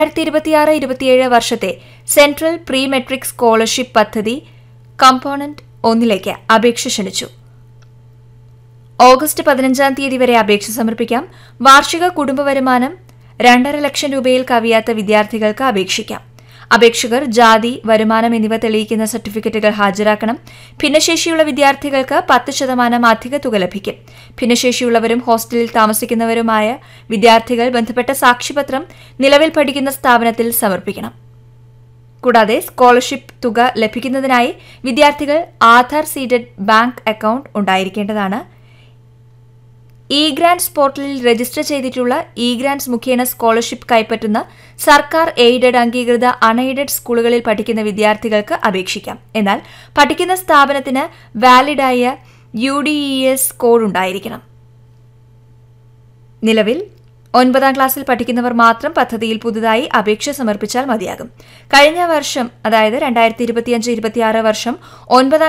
രണ്ടായിരത്തി ഇരുപത്തിയാറ് ഇരുപത്തിയേഴ് വർഷത്തെ സെൻട്രൽ പ്രീ മെട്രിക് സ്കോളർഷിപ്പ് പദ്ധതി കമ്പോണന്റ് ഒന്നിലേക്ക് അപേക്ഷ ക്ഷണിച്ചു ഓഗസ്റ്റ് പതിനഞ്ചാം തീയതി വരെ അപേക്ഷ സമർപ്പിക്കാം വാർഷിക കുടുംബ വരുമാനം രണ്ടര ലക്ഷം രൂപയിൽ കവിയാത്ത വിദ്യാർത്ഥികൾക്ക് അപേക്ഷിക്കാം അപേക്ഷകർ ജാതി വരുമാനം എന്നിവ തെളിയിക്കുന്ന സർട്ടിഫിക്കറ്റുകൾ ഹാജരാക്കണം ഭിന്നശേഷിയുള്ള വിദ്യാർത്ഥികൾക്ക് പത്ത് ശതമാനം അധിക തുക ലഭിക്കും ഭിന്നശേഷിയുള്ളവരും ഹോസ്റ്റലിൽ താമസിക്കുന്നവരുമായ വിദ്യാർത്ഥികൾ ബന്ധപ്പെട്ട സാക്ഷ്യപത്രം നിലവിൽ പഠിക്കുന്ന സ്ഥാപനത്തിൽ സമർപ്പിക്കണം കൂടാതെ സ്കോളർഷിപ്പ് തുക ലഭിക്കുന്നതിനായി വിദ്യാർത്ഥികൾ ആധാർ സീഡഡ് ബാങ്ക് അക്കൗണ്ട് ഉണ്ടായിരിക്കേണ്ടതാണ് ഇ ഗ്രാൻസ് പോർട്ടലിൽ രജിസ്റ്റർ ചെയ്തിട്ടുള്ള ഇ ഗ്രാൻസ് മുഖേന സ്കോളർഷിപ്പ് കൈപ്പറ്റുന്ന സർക്കാർ എയ്ഡഡ് അംഗീകൃത അൺഎയ്ഡഡ് സ്കൂളുകളിൽ പഠിക്കുന്ന വിദ്യാർത്ഥികൾക്ക് അപേക്ഷിക്കാം എന്നാൽ പഠിക്കുന്ന സ്ഥാപനത്തിന് വാലിഡായ U D I S code ഉണ്ടായിരിക്കണം നിലവിൽ ഒൻപതാം ക്ലാസ്സിൽ പഠിക്കുന്നവർ മാത്രം പദ്ധതിയിൽ പുതുതായി അപേക്ഷ സമർപ്പിച്ചാൽ മതിയാകും കഴിഞ്ഞ വർഷം അതായത് രണ്ടായിരത്തി ഇരുപത്തിയഞ്ച് ഇരുപത്തിയാറ് വർഷം ഒൻപതാം